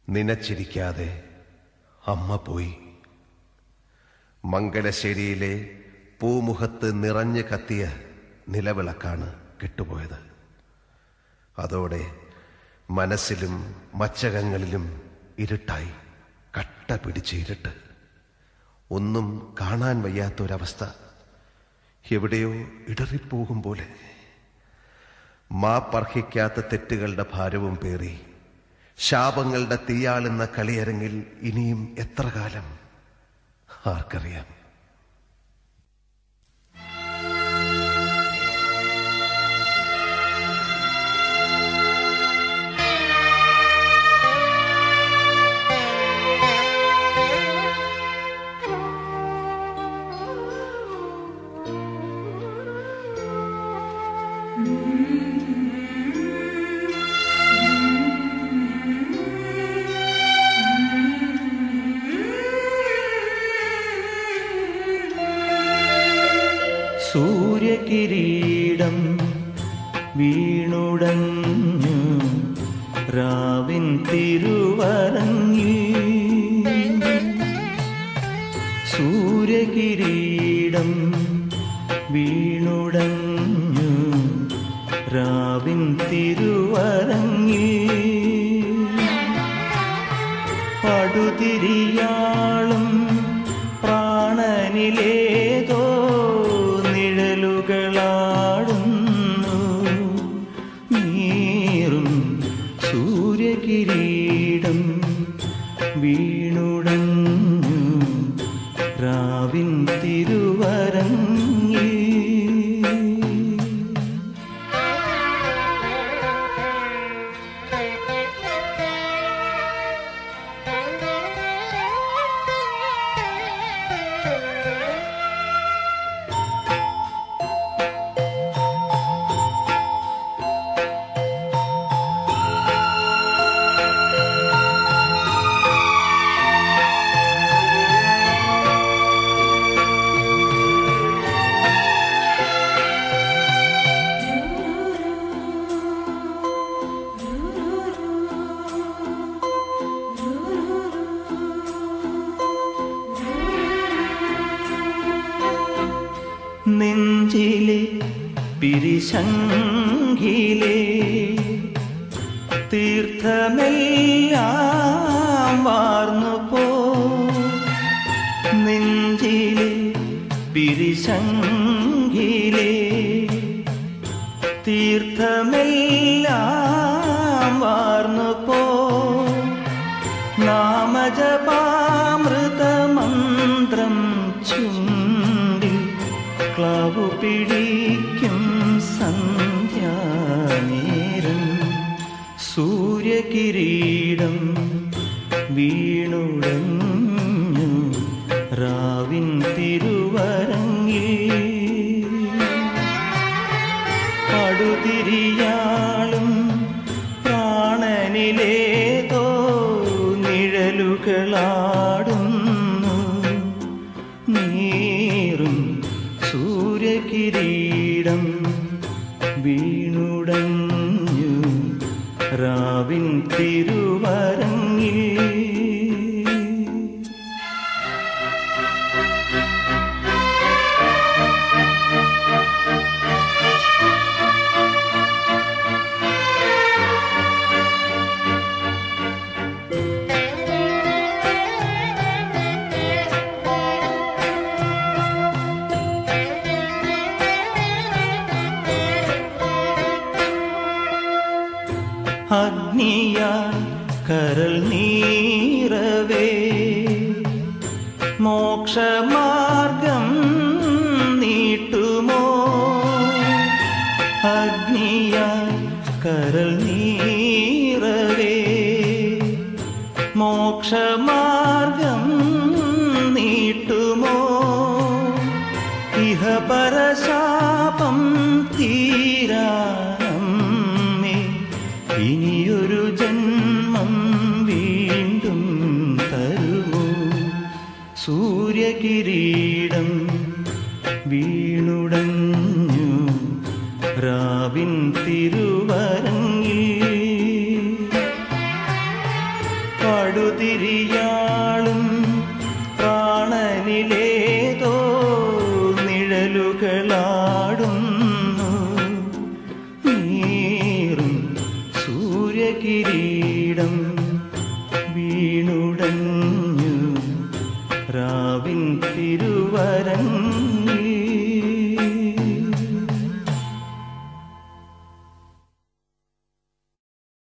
നനച്ചിരിക്കാതെ അമ്മ പോയി മംഗലശ്ശേരിയിലെ പൂമുഖത്ത് നിറഞ്ഞു കത്തിയ നിലവിളക്കാണ് കെട്ടുപോയത് അതോടെ മനസ്സിലും മച്ചകങ്ങളിലും ഇരുട്ടായി കട്ട പിടിച്ച് ഇരുട്ട് ഒന്നും കാണാൻ വയ്യാത്തൊരവസ്ഥ എവിടെയോ ഇടറിപ്പോകും പോലെ മാപ്പർഹിക്കാത്ത തെറ്റുകളുടെ ഭാരവും പേറി ശാപങ്ങളുടെ തീയാളുന്ന കളിയരങ്ങിൽ ഇനിയും എത്ര കാലം ആർക്കറിയാം സൂര്യകിരീടം വീണുടഞ്ഞു രാവിൻ തിരുവരങ്ങി സൂര്യകിരീടം വീണുടഞ്ഞു രാവിൻ തിരുവരങ്ങി പടുതിരിയാളും പ്രാണനിലേതോ നിഴലുകളാടുന്നു നീറും സൂര്യകിരീടം വീണുടഞ്ഞു രാവിൻ തിരുവരങ്ങി നെഞ്ചിലെ പിരിശങ്കിലെ തീർത്ഥമെല്ലാം വാർന്നു പോ നെഞ്ചിലെ പിരിശങ്കിലെ തീർത്ഥമെല്ലാം വാർന്നു പോ നാമജപാമൃതമന്ത്രം ചുണ്ടിൽ ക്ലാവു പിടിക്കും സന്ധ്യാനേരം സൂര്യകിരീടം വീണുടഞ്ഞു രാവിൻ തിരുവരങ്ങിൽ പടുതിരിയാളും പ്രാണനിലേതോ നിഴലുകളാടുന്നു നീറും സൂര്യകിരീടം വീണുടഞ്ഞു രാവിൻ തിരുവരങ്ങിൽ അഗ്നിയാൽ കരൾ നീറവേ മോക്ഷമാർഗം നീട്ടുമോ അഗ്നിയാൽ കരൾ നീറവേ മോക്ഷമാർഗം നീട്ടുമോ ഇഹപരശാപം തീരാമേ ഇനിയൊരു ജന്മം വീണ്ടും തരുമോ സൂര്യകിരീടം വീണുടഞ്ഞു രാവിൻ തിരുവരങ്ങിൽ പടുതിരിയാളും പ്രാണനിലേതോ നിഴലുകളാടുന്നു നീറും സൂര്യകിരീടം വീണുടഞ്ഞു രാവിൻ തിരുവരങ്ങ